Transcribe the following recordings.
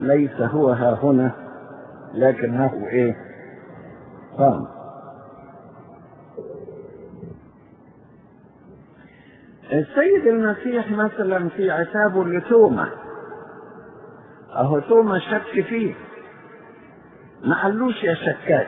ليس هو ها هنا لكنه ايه قام السيد المسيح مثلا في عتابه لتوما اهو توما شك فيه ما قالوش يا شكاك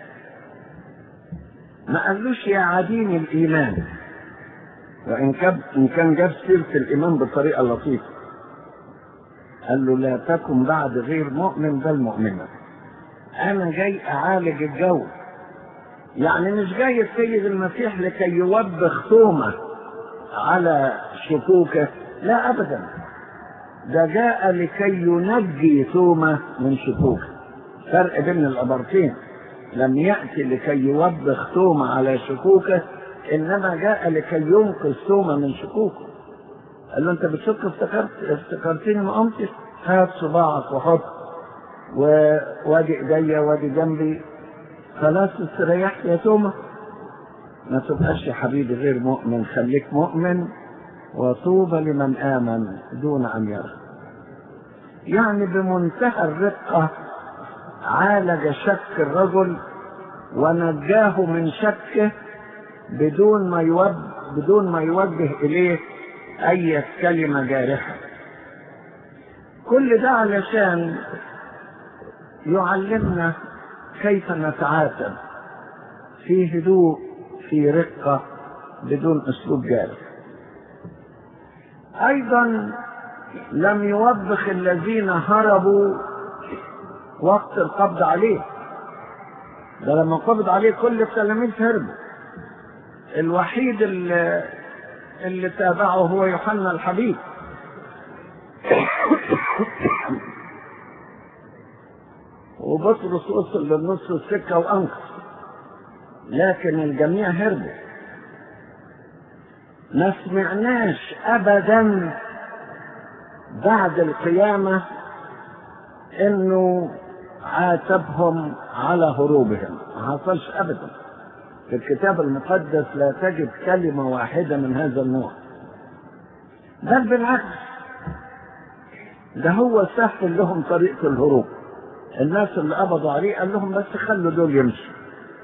ما قالوش يا عديم الايمان وان كان ان كان جاب سيره الايمان بطريقه لطيفه قال له لا تكن بعد غير مؤمن بل مؤمنا انا جاي اعالج الجو يعني مش جاي السيد المسيح لكي يوبخ تومه على شكوكه لا ابدا ده جاء لكي ينجي تومه من شكوكه فرق بين العبارتين لم ياتي لكي يوبخ تومه على شكوكه انما جاء لكي ينقذ تومه من شكوكه قال له انت بتشك افتكرت افتكرتني ما قمتش هات صباعك وحط وادي ايديا وادي جنبي خلاص استريحت يا تومه ما تبقاش يا حبيبي غير مؤمن خليك مؤمن وطوبى لمن امن دون ان يرى يعني بمنتهى الرقه عالج شك الرجل ونجاه من شكه بدون ما يوجه بدون ما يوجه اليه اي كلمه جارحه كل ده علشان يعلمنا كيف نتعاتب في هدوء في رقه بدون اسلوب جارح ايضا لم يوبخ الذين هربوا وقت القبض عليه ده لما قبض عليه كل التلاميذ هربوا الوحيد اللي, اللي تابعه هو يوحنا الحبيب وبطرس وصل للنص السكة وأنقذ لكن الجميع هربوا ما سمعناش أبدا بعد القيامة إنه عاتبهم على هروبهم ما حصلش أبدا في الكتاب المقدس لا تجد كلمة واحدة من هذا النوع بل بالعكس ده هو سهل لهم طريقة الهروب الناس اللي قبضوا عليه قال لهم بس خلوا دول يمشوا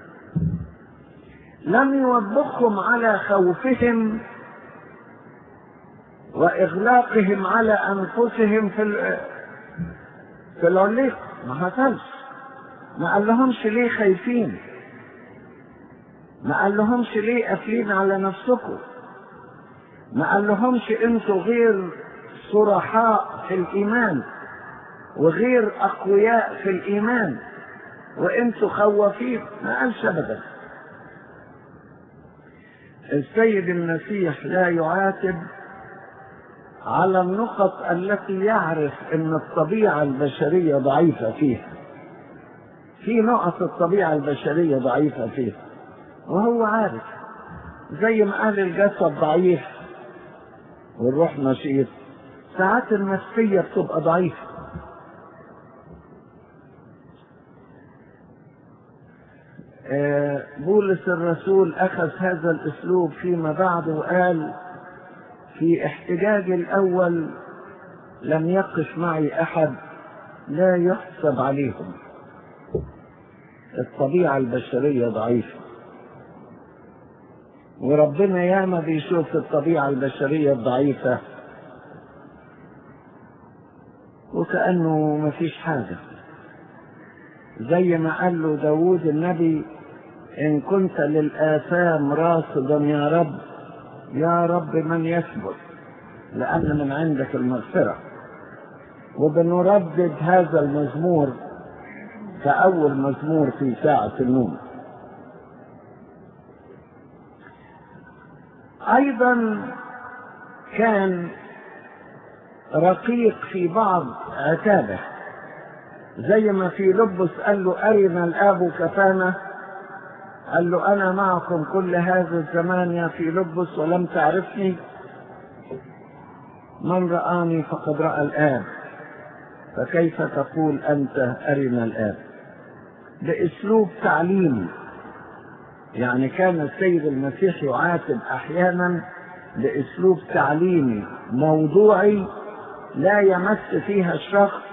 لم يوبخهم على خوفهم واغلاقهم على انفسهم في في العليق ما حصلش ما قال لهمش ليه خايفين ما قال لهمش ليه قافلين على نفسكم ما قال لهمش انتوا غير صرحاء في الايمان وغير اقوياء في الايمان وانتوا خوافين ما قالش ابدا السيد المسيح لا يعاتب على النقط التي يعرف ان الطبيعه البشريه ضعيفه فيها في نقط الطبيعه البشريه ضعيفه فيها وهو عارف زي ما قال الجسد ضعيف والروح نشيط ساعات النفسيه بتبقى ضعيفه بولس الرسول أخذ هذا الأسلوب فيما بعد وقال في احتجاج الأول لم يقف معي أحد لا يحسب عليهم الطبيعة البشرية ضعيفة وربنا ياما بيشوف الطبيعة البشرية الضعيفة وكأنه مفيش حاجة زي ما قال له داود النبي إن كنت للآثام راصدا يا رب يا رب من يثبت لأن من عندك المغفرة وبنردد هذا المزمور كأول مزمور في ساعة النوم أيضا كان رقيق في بعض عتابه زي ما في لبس قال له أرنا الآب كفانا قال له أنا معكم كل هذا الزمان يا في لبس ولم تعرفني من رآني فقد رأى الآب فكيف تقول أنت أرنا الآب بأسلوب تعليمي يعني كان السيد المسيح يعاتب أحيانا بأسلوب تعليمي موضوعي لا يمس فيها الشخص